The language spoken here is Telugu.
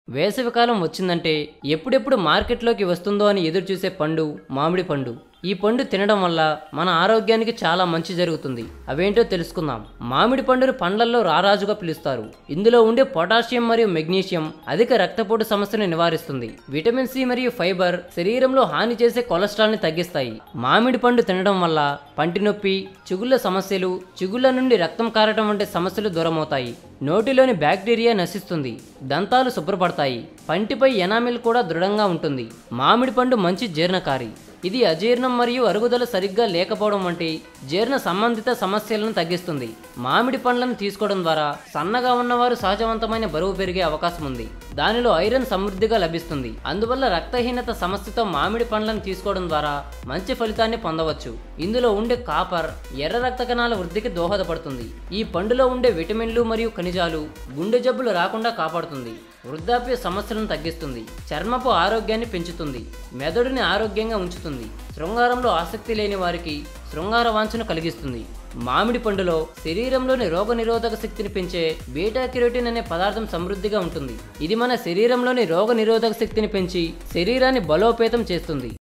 వేసవికాలం వచ్చిందంటే ఎప్పుడెప్పుడు మార్కెట్లోకి వస్తుందో అని ఎదురు చూసే పండు మామిడి పండు ఈ పండు తినడం వల్ల మన ఆరోగ్యానికి చాలా మంచి జరుగుతుంది అవేంటో తెలుసుకుందాం మామిడి పండును పండ్లల్లో రారాజుగా పిలుస్తారు ఇందులో ఉండే పొటాషియం మరియు మెగ్నీషియం అధిక రక్తపోటు సమస్యను నివారిస్తుంది విటమిన్ సి మరియు ఫైబర్ శరీరంలో హాని చేసే కొలెస్ట్రాల్ ని తగ్గిస్తాయి మామిడి పండు తినడం వల్ల పంటి నొప్పి చిగుళ్ళ సమస్యలు చిగుళ్ళ నుండి రక్తం కారటం వంటి సమస్యలు దూరమవుతాయి నోటిలోని బ్యాక్టీరియా నశిస్తుంది దంతాలు శుభ్రపడతాయి పంటిపై ఎనామిల్ కూడా దృఢంగా ఉంటుంది మామిడి పండు మంచి జీర్ణకారి ఇది అజీర్ణం మరియు అరుగుదల సరిగ్గా లేకపోవడం వంటి జీర్ణ సంబంధిత సమస్యలను తగ్గిస్తుంది మామిడి పండ్లను తీసుకోవడం ద్వారా సన్నగా ఉన్నవారు సహజవంతమైన బరువు పెరిగే అవకాశం ఉంది దానిలో ఐరన్ సమృద్ధిగా లభిస్తుంది అందువల్ల రక్తహీనత సమస్యతో మామిడి పండ్లను తీసుకోవడం ద్వారా మంచి ఫలితాన్ని పొందవచ్చు ఇందులో ఉండే కాపర్ ఎర్ర రక్త కణాల వృద్ధికి దోహదపడుతుంది ఈ పండులో ఉండే విటమిన్లు మరియు ఖనిజాలు గుండె జబ్బులు రాకుండా కాపాడుతుంది వృద్ధాప్య సమస్యలను తగ్గిస్తుంది చర్మపు ఆరోగ్యాన్ని పెంచుతుంది మెదడుని ఆరోగ్యంగా ఉంచుతుంది శృంగారంలో ఆసక్తి లేని వారికి శృంగార వాంఛను కలిగిస్తుంది మామిడి పండులో శరీరంలోని రోగనిరోధక శక్తిని పెంచే బీటా కెరోటిన్ అనే పదార్థం సమృద్ధిగా ఉంటుంది ఇది మన శరీరంలోని రోగనిరోధక శక్తిని పెంచి శరీరాన్ని బలోపేతం చేస్తుంది